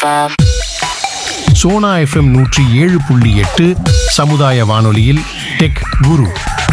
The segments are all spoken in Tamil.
FM. சோனா எஃப்எம் நூற்றி ஏழு புள்ளி எட்டு சமுதாய வானொலியில் டெக் குரு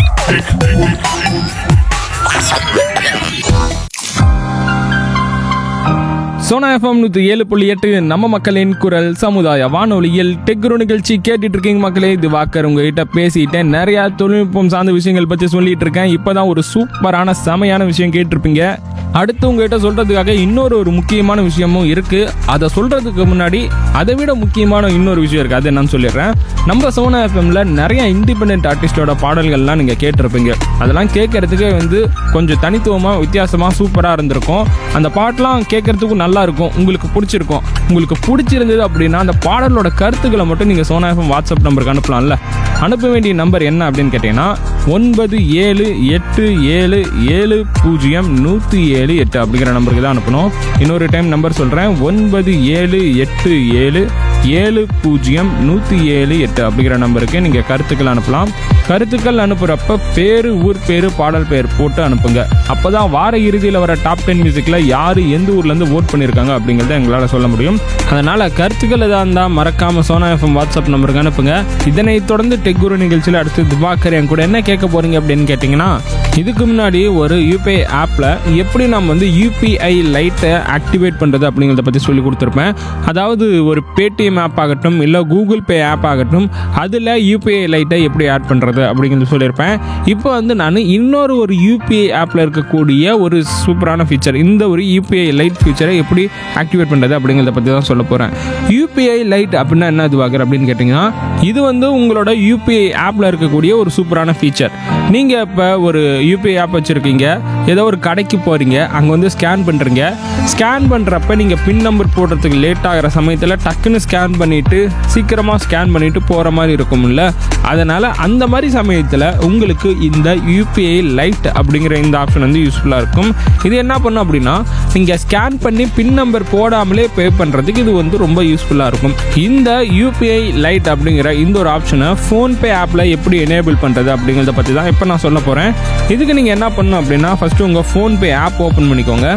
சோனா எஃப்எம் நூற்றி ஏழு புள்ளி எட்டு நம்ம மக்களின் குரல் சமுதாய வானொலியில் டெக்ரு நிகழ்ச்சி கேட்டுட்டு இருக்கீங்க மக்களே இது வாக்கர் உங்ககிட்ட பேசிட்டேன் நிறைய தொழில்நுட்பம் சார்ந்த விஷயங்கள் பற்றி சொல்லிட்டு இருக்கேன் இப்போதான் ஒரு சூப்பரான செமையான விஷயம் கேட்டிருப்பீங்க அடுத்து உங்ககிட்ட சொல்றதுக்காக இன்னொரு ஒரு முக்கியமான விஷயமும் இருக்கு அதை சொல்றதுக்கு முன்னாடி அதை விட முக்கியமான இன்னொரு விஷயம் இருக்கு அது என்னன்னு சொல்லிடுறேன் நம்ம சோனா எஃப்எம்ல நிறைய இண்டிபெண்டன்ட் ஆர்டிஸ்டோட பாடல்கள்லாம் நீங்க கேட்டிருப்பீங்க அதெல்லாம் கேட்கறதுக்கே வந்து கொஞ்சம் தனித்துவமா வித்தியாசமா சூப்பரா இருந்திருக்கும் அந்த பாட்டெலாம் கேட்கறதுக்கும் நல்லா இருக்கும் உங்களுக்கு பிடிச்சிருக்கும் உங்களுக்கு பிடிச்சிருந்தது அப்படின்னா அந்த பாடலோட கருத்துக்களை மட்டும் நீங்கள் சோனா எஃப்எம் வாட்ஸ்அப் நம்பருக்கு அனுப்பலாம்ல அனுப்ப வேண்டிய நம்பர் என்ன அப்படின்னு கேட்டிங்கன்னா ஒன்பது ஏழு எட்டு ஏழு ஏழு பூஜ்ஜியம் நூற்றி ஏழு எட்டு அப்படிங்கிற நம்பருக்கு தான் அனுப்பணும் இன்னொரு டைம் நம்பர் சொல்கிறேன் ஒன்பது ஏழு எட்டு ஏழு ஏழு பூஜ்ஜியம் நூற்றி ஏழு எட்டு அப்படிங்கிற நம்பருக்கு நீங்கள் கருத்துக்கள் அனுப்பலாம் கருத்துக்கள் அனுப்புகிறப்ப பேர் ஊர் பேர் பாடல் பேர் போட்டு அனுப்புங்க அப்போ தான் வார இறுதியில் வர டாப் டென் மியூசிக்கில் யார் எந்த ஊர்லேருந்து ஓட் பண்ணியிருக்காங்க அப்படிங்கிறத எங்களால் சொல்ல முடியும் அதனால் கருத்துக்கள் எதாக இருந்தால் மறக்காமல் சோனா எஃப்எம் வாட்ஸ்அப் நம்பருக்கு அனுப்புங்க இதனைத் தொடர்ந்து டெக் குரு நிகழ்ச்சியில் அடுத்து திவாகர் என் கூட என்ன கேட்க போகிறீங்க அப்படின்னு கேட்டிங்கன்னா இதுக்கு முன்னாடி ஒரு யூபிஐ ஆப்பில் எப்படி நம்ம வந்து யூபிஐ லைட்டை ஆக்டிவேட் பண்ணுறது அப்படிங்கிறத பற்றி சொல்லி கொடுத்துருப்பேன் அதாவது ஒரு பேடிஎம் ஆப் ஆகட்டும் இல்லை கூகுள் பே ஆப் ஆகட்டும் அதில் யூபிஐ லைட்டை எப்படி ஆட் பண்ணுறது அப்படிங்கிறது சொல்லியிருப்பேன் இப்போ வந்து நான் இன்னொரு ஒரு யூபிஐ ஆப்பில் இருக்கக்கூடிய ஒரு சூப்பரான ஃபீச்சர் இந்த ஒரு யூபிஐ லைட் ஃபீச்சரை எப்படி ஆக்டிவேட் பண்ணுறது அப்படிங்கிறத பற்றி தான் சொல்ல போகிறேன் யூபிஐ லைட் அப்படின்னா என்ன இதுவாகர் அப்படின்னு கேட்டிங்கன்னா இது வந்து உங்களோட யூபிஐ ஆப்பில் இருக்கக்கூடிய ஒரு சூப்பரான ஃபீச்சர் நீங்கள் இப்போ ஒரு யூபிஐ ஆப் வச்சுருக்கீங்க ஏதோ ஒரு கடைக்கு போகிறீங்க அங்கே வந்து ஸ்கேன் பண்ணுறீங்க ஸ்கேன் பண்ணுறப்ப நீங்கள் பின் நம்பர் போடுறதுக்கு லேட் ஆகிற சமயத்தில் டக்குன்னு ஸ்கேன் பண்ணிவிட்டு சீக்கிரமாக ஸ்கேன் பண்ணிவிட்டு போகிற மாதிரி இருக்கும்ல அதனால் அந்த மாதிரி சமயத்தில் உங்களுக்கு இந்த யூபிஐ லைட் அப்படிங்கிற இந்த ஆப்ஷன் வந்து யூஸ்ஃபுல்லாக இருக்கும் இது என்ன பண்ணும் அப்படின்னா நீங்கள் ஸ்கேன் பண்ணி பின் நம்பர் போடாமலே பே பண்ணுறதுக்கு இது வந்து ரொம்ப யூஸ்ஃபுல்லாக இருக்கும் இந்த யூபிஐ லைட் அப்படிங்கிற இந்த ஒரு ஆப்ஷனை ஃபோன்பே ஆப்பில் எப்படி எனேபிள் பண்ணுறது அப்படிங்கிறத பற்றி தான் இப்போ நான் சொல்ல போகிறேன் இதுக்கு நீங்கள் என்ன பண்ணணும் அப்படின்னா ஃபஸ்ட்டு உங்கள் ஃபோன்பே ஆப் ஓப்பன் பண்ணிக்கோங்க